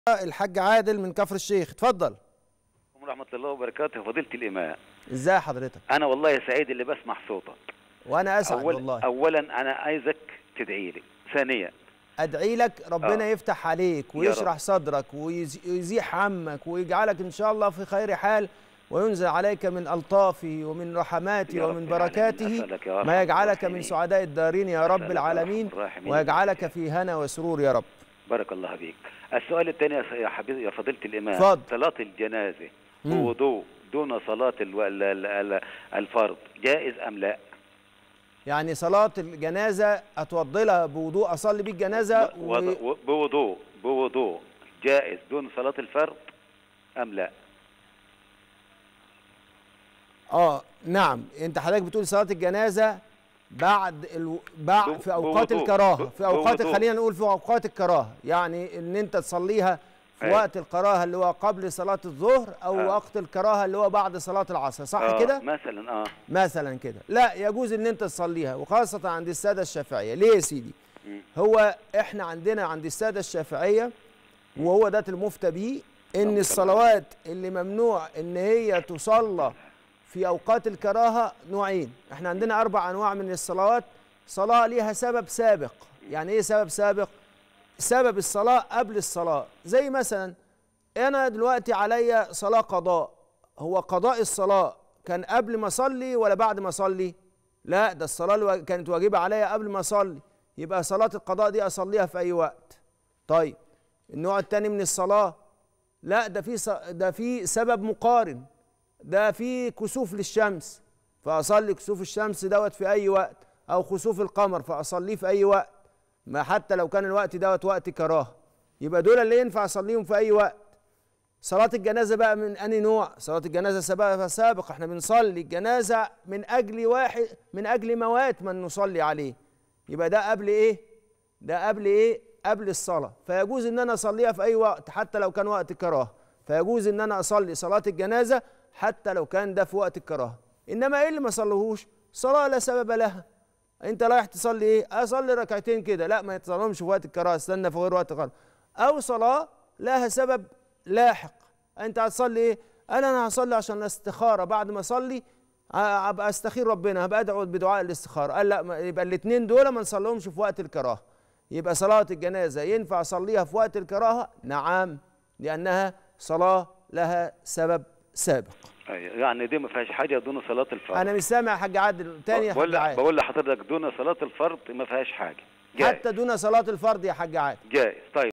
الحاج عادل من كفر الشيخ اتفضل ورحمة الله وبركاته فضيلة الإمام ازاي حضرتك أنا والله سعيد اللي بسمع صوتك وانا اسعد أول والله أولا أنا عايزك تدعي لي ثانيا ادعي لك ربنا آه. يفتح عليك يا ويشرح رب. صدرك ويز- ويزيح همك ويجعلك ان شاء الله في خير حال وينزل عليك من الطافه ومن رحماته يا رب ومن العالمين. بركاته أسألك يا أرحم ما يجعلك من الراحمين. سعداء الدارين يا رب أسألك يا العالمين أرحم الراحمين. ويجعلك في هنا وسرور يا رب بارك الله فيك السؤال الثاني يا س- يا حبيبي يا فضيلة الإمام اتفضل. صلاة الجنازة مم. بوضوء دون صلاة الو... ال- ال- ال- الفرض جائز أم لا؟ يعني صلاة الجنازة أتوضي لها بوضوء أصلي بيه الجنازة و... وض- و... بوضوء بوضوء جائز دون صلاة الفرض أم لا؟ اه نعم انت حضرتك بتقول صلاه الجنازه بعد ال... بعد بو- في اوقات بوضوء. الكراهه في اوقات بوضوء. خلينا نقول في اوقات الكراهه يعني ان انت تصليها في أيوة. وقت الكراهه اللي هو قبل صلاه الظهر او آه. وقت الكراهه اللي هو بعد صلاه العصر صح آه، كده مثلا اه مثلا كده لا يجوز ان انت تصليها وخاصه عند الساده الشافعيه ليه يا سيدي مم. هو احنا عندنا عند الساده الشافعيه وهو ده المفتى بيه ان الصلوات اللي ممنوع ان هي تصلى في اوقات الكراهه نوعين احنا عندنا اربع انواع من الصلوات صلاه ليها سبب سابق يعني ايه سبب سابق سبب الصلاه قبل الصلاه زي مثلا انا دلوقتي عليا صلاه قضاء هو قضاء الصلاه كان قبل ما اصلي ولا بعد ما اصلي لا ده الصلاه اللي وا- كانت واجبه عليا قبل ما اصلي يبقى صلاه القضاء دي اصليها في اي وقت طيب النوع الثاني من الصلاه لا ده في ص- ده في سبب مقارن ده في كسوف للشمس فاصلي كسوف الشمس دوت في اي وقت او خسوف القمر فاصليه في اي وقت ما حتى لو كان الوقت دوت وقت كراهه يبقى دول اللي ينفع اصليهم في اي وقت صلاة الجنازة بقى من أنهي نوع؟ صلاة الجنازة سبقها سابق احنا بنصلي الجنازة من أجل واحد من أجل موات من نصلي عليه يبقى ده قبل إيه؟ ده قبل إيه؟ قبل الصلاة فيجوز إن أنا أصليها في أي وقت حتى لو كان وقت الكراهة فيجوز إن أنا أصلي صلاة الجنازة حتى لو كان ده في وقت الكراهة إنما إيه اللي ما صلوهوش؟ صلاة لا سبب لها انت رايح تصلي ايه اصلي ركعتين كده لا ما يتصلهمش في وقت الكراهه استنى في غير وقت الكراهه او صلاه لها سبب لاحق انت هتصلي ايه قال انا هصلي عشان الاستخاره بعد ما اصلي ه- هبقى استخير ربنا هبقى ادعو بدعاء الاستخاره قال لا ما- يبقى الاثنين دول ما نصليهمش في وقت الكراهه يبقى صلاه الجنازه ينفع اصليها في وقت الكراهه نعم لانها صلاه لها سبب سابق أيوة. يعني دي ما فيهاش حاجة دون صلاة الفرض انا مش سامع يا حاج عادل تاني يا بقول حاج عادل بقول لحضرتك دون صلاة الفرض ما فيهاش حاجة جائز حتى دون صلاه الفرض يا حاج عادل جائز طيب